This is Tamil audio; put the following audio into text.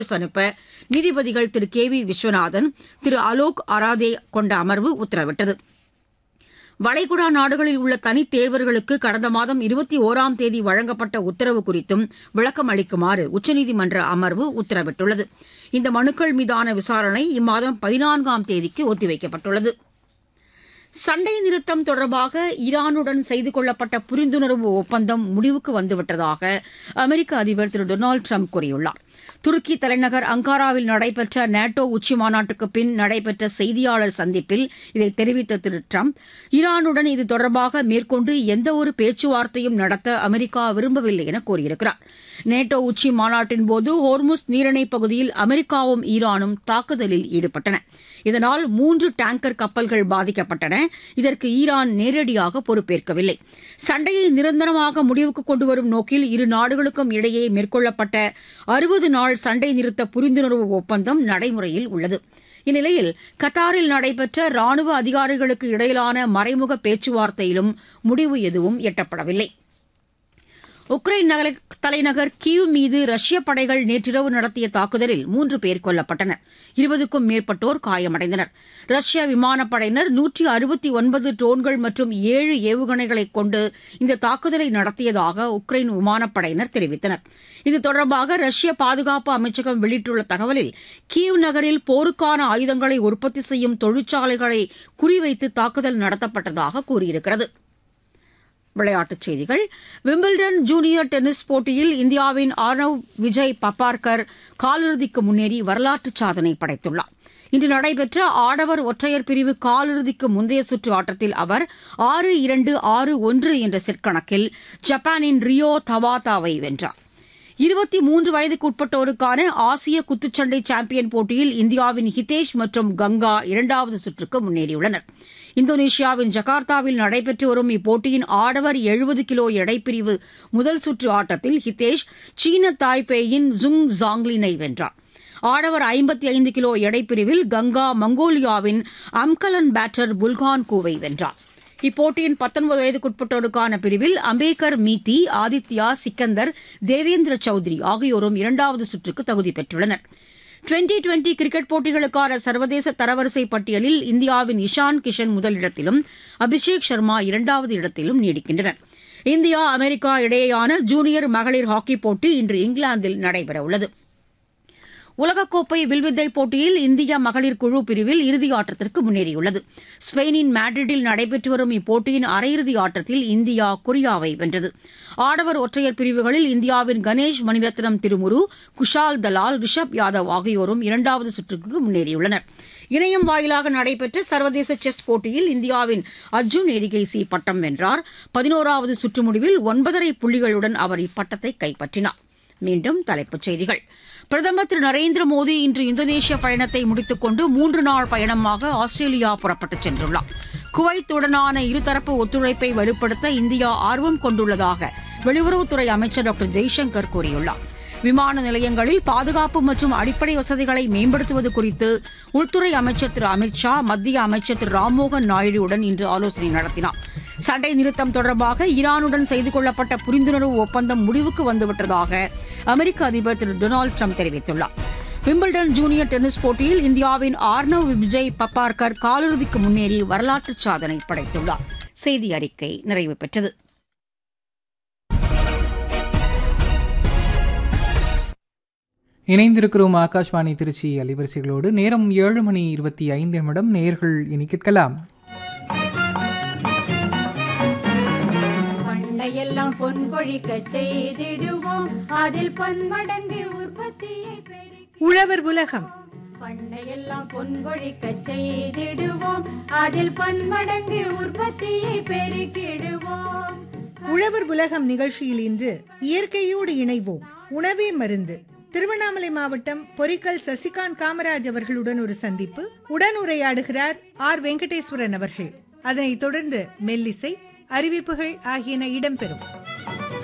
அனுப்ப நீதிபதிகள் திரு கே வி விஸ்வநாதன் திரு அலோக் அராதே கொண்ட அமர்வு உத்தரவிட்டது வளைகுடா நாடுகளில் உள்ள தனித் தேர்வர்களுக்கு கடந்த மாதம் இருபத்தி ஓராம் தேதி வழங்கப்பட்ட உத்தரவு குறித்தும் விளக்கம் அளிக்குமாறு உச்சநீதிமன்ற அமர்வு உத்தரவிட்டுள்ளது இந்த மனுக்கள் மீதான விசாரணை இம்மாதம் பதினான்காம் தேதிக்கு ஒத்திவைக்கப்பட்டுள்ளது சண்டை நிறுத்தம் தொடர்பாக ஈரானுடன் செய்து கொள்ளப்பட்ட புரிந்துணர்வு ஒப்பந்தம் முடிவுக்கு வந்துவிட்டதாக அமெரிக்க அதிபர் திரு டொனால்டு ட்ரம்ப் கூறியுள்ளார் துருக்கி தலைநகர் அங்காராவில் நடைபெற்ற நேட்டோ உச்சி மாநாட்டுக்கு பின் நடைபெற்ற செய்தியாளர் சந்திப்பில் இதை தெரிவித்த திரு ட்ரம்ப் ஈரானுடன் இது தொடர்பாக மேற்கொண்டு எந்தவொரு பேச்சுவார்த்தையும் நடத்த அமெரிக்கா விரும்பவில்லை என கூறியிருக்கிறார் நேட்டோ உச்சி மாநாட்டின் போது ஹோர்முஸ் நீரிணை பகுதியில் அமெரிக்காவும் ஈரானும் தாக்குதலில் ஈடுபட்டன இதனால் மூன்று டேங்கர் கப்பல்கள் பாதிக்கப்பட்டன இதற்கு ஈரான் நேரடியாக பொறுப்பேற்கவில்லை சண்டையை நிரந்தரமாக முடிவுக்கு கொண்டுவரும் நோக்கில் இரு நாடுகளுக்கும் இடையே மேற்கொள்ளப்பட்ட அறுபது நாள் சண்டை நிறுத்த புரிந்துணர்வு ஒப்பந்தம் நடைமுறையில் உள்ளது இந்நிலையில் கத்தாரில் நடைபெற்ற ராணுவ அதிகாரிகளுக்கு இடையிலான மறைமுக பேச்சுவார்த்தையிலும் முடிவு எதுவும் எட்டப்படவில்லை உக்ரைன் நகர தலைநகர் கீவ் மீது ரஷ்ய படைகள் நேற்றிரவு நடத்திய தாக்குதலில் மூன்று பேர் கொல்லப்பட்டனர் இருபதுக்கும் மேற்பட்டோர் காயமடைந்தனர் ரஷ்ய விமானப்படையினர் நூற்றி அறுபத்தி ஒன்பது ட்ரோன்கள் மற்றும் ஏழு ஏவுகணைகளை கொண்டு இந்த தாக்குதலை நடத்தியதாக உக்ரைன் விமானப்படையினர் தெரிவித்தனர் இது தொடர்பாக ரஷ்ய பாதுகாப்பு அமைச்சகம் வெளியிட்டுள்ள தகவலில் கீவ் நகரில் போருக்கான ஆயுதங்களை உற்பத்தி செய்யும் தொழிற்சாலைகளை குறிவைத்து தாக்குதல் நடத்தப்பட்டதாக கூறியிருக்கிறது விளையாட்டுச் செய்திகள் விம்பிள்டன் ஜூனியர் டென்னிஸ் போட்டியில் இந்தியாவின் ஆர்னவ் விஜய் பப்பார்கர் காலிறுதிக்கு முன்னேறி வரலாற்று சாதனை படைத்துள்ளார் இன்று நடைபெற்ற ஆடவர் ஒற்றையர் பிரிவு காலிறுதிக்கு முந்தைய சுற்று ஆட்டத்தில் அவர் ஆறு இரண்டு ஆறு ஒன்று என்ற செட் கணக்கில் ஜப்பானின் ரியோ தவாதாவை வென்றார் இருபத்தி மூன்று வயதுக்குட்பட்டோருக்கான ஆசிய குத்துச்சண்டை சாம்பியன் போட்டியில் இந்தியாவின் ஹிதேஷ் மற்றும் கங்கா இரண்டாவது சுற்றுக்கு முன்னேறியுள்ளனர் இந்தோனேஷியாவின் ஜகார்த்தாவில் நடைபெற்று வரும் இப்போட்டியின் ஆடவர் எழுபது கிலோ எடைப்பிரிவு முதல் சுற்று ஆட்டத்தில் ஹிதேஷ் சீன தாய்பேயின் ஜுங் ஜாங்லினை வென்றார் ஆடவர் ஐம்பத்தி ஐந்து கிலோ எடைப்பிரிவில் கங்கா மங்கோலியாவின் அம்கலன் பேட்டர் புல்கான் கூவை வென்றார் இப்போட்டியின் பத்தொன்பது வயதுக்குட்பட்டோருக்கான பிரிவில் அம்பேகர் மீத்தி ஆதித்யா சிக்கந்தர் தேவேந்திர சௌத்ரி ஆகியோரும் இரண்டாவது சுற்றுக்கு தகுதி பெற்றுள்ளனர் டுவெண்டி டுவெண்டி கிரிக்கெட் போட்டிகளுக்கான சர்வதேச தரவரிசை பட்டியலில் இந்தியாவின் இஷான் கிஷன் முதலிடத்திலும் அபிஷேக் சர்மா இரண்டாவது இடத்திலும் நீடிக்கின்றனர் இந்தியா அமெரிக்கா இடையேயான ஜூனியர் மகளிர் ஹாக்கி போட்டி இன்று இங்கிலாந்தில் நடைபெறவுள்ளது உலகக்கோப்பை வில்வித்தை போட்டியில் இந்திய மகளிர் குழு பிரிவில் இறுதி ஆட்டத்திற்கு முன்னேறியுள்ளது ஸ்பெயினின் மேட்ரிட்டில் நடைபெற்று வரும் இப்போட்டியின் அரையிறுதி ஆட்டத்தில் இந்தியா கொரியாவை வென்றது ஆடவர் ஒற்றையர் பிரிவுகளில் இந்தியாவின் கணேஷ் மணிரத்னம் திருமுரு குஷால் தலால் ரிஷப் யாதவ் ஆகியோரும் இரண்டாவது சுற்றுக்கு முன்னேறியுள்ளனர் இணையம் வாயிலாக நடைபெற்ற சர்வதேச செஸ் போட்டியில் இந்தியாவின் அர்ஜுன் எரிகைசி பட்டம் வென்றார் பதினோராவது சுற்று முடிவில் ஒன்பதரை புள்ளிகளுடன் அவர் இப்பட்டத்தை கைப்பற்றினார் மீண்டும் தலைப்புச் செய்திகள் பிரதமர் திரு நரேந்திர மோடி இன்று இந்தோனேஷிய பயணத்தை முடித்துக் கொண்டு மூன்று நாள் பயணமாக ஆஸ்திரேலியா புறப்பட்டுச் சென்றுள்ளார் குவைத்துடனான இருதரப்பு ஒத்துழைப்பை வலுப்படுத்த இந்தியா ஆர்வம் கொண்டுள்ளதாக வெளியுறவுத்துறை அமைச்சர் டாக்டர் ஜெய்சங்கர் கூறியுள்ளார் விமான நிலையங்களில் பாதுகாப்பு மற்றும் அடிப்படை வசதிகளை மேம்படுத்துவது குறித்து உள்துறை அமைச்சர் திரு அமித் ஷா மத்திய அமைச்சர் திரு ராம்மோகன் நாயுடுவுடன் இன்று ஆலோசனை நடத்தினார் சண்டை நிறுத்தம் தொடர்பாக ஈரானுடன் செய்து கொள்ளப்பட்ட புரிந்துணர்வு ஒப்பந்தம் முடிவுக்கு வந்துவிட்டதாக அமெரிக்க அதிபர் திரு டொனால்டு ட்ரம்ப் தெரிவித்துள்ளார் விம்பிள்டன் ஜூனியர் டென்னிஸ் போட்டியில் இந்தியாவின் ஆர்னவ் விஜய் பப்பார்கர் காலிறுதிக்கு முன்னேறி வரலாற்று சாதனை படைத்துள்ளார் செய்தி அறிக்கை நிறைவு பெற்றது இணைந்திருக்கிறோம் ஆகாஷ்வாணி திருச்சி அலைவரிசைகளோடு நேரம் ஏழு மணி இருபத்தி ஐந்து நிமிடம் நேர்கள் இனி கேட்கலாம் பண்டையெல்லாம் பொன் பொழிக்க செய்திடுவோம் அதில் பன்மடங்கு உற்பத்தியை பெருக்கி உழவர் உலகம் பண்டையெல்லாம் பொன் பொழிக்க செய்திடுவோம் அதில் பன்மடங்கு உற்பத்தியை பெருக்கிடுவோம் உழவர் உலகம் நிகழ்ச்சியில் இன்று இயற்கையோடு இணைவோம் உணவே மருந்து திருவண்ணாமலை மாவட்டம் பொரிக்கல் சசிகாந்த் காமராஜ் அவர்களுடன் ஒரு சந்திப்பு உடன் உரையாடுகிறார் ஆர் வெங்கடேஸ்வரன் அவர்கள் அதனைத் தொடர்ந்து மெல்லிசை அறிவிப்புகள் ஆகியன இடம்பெறும்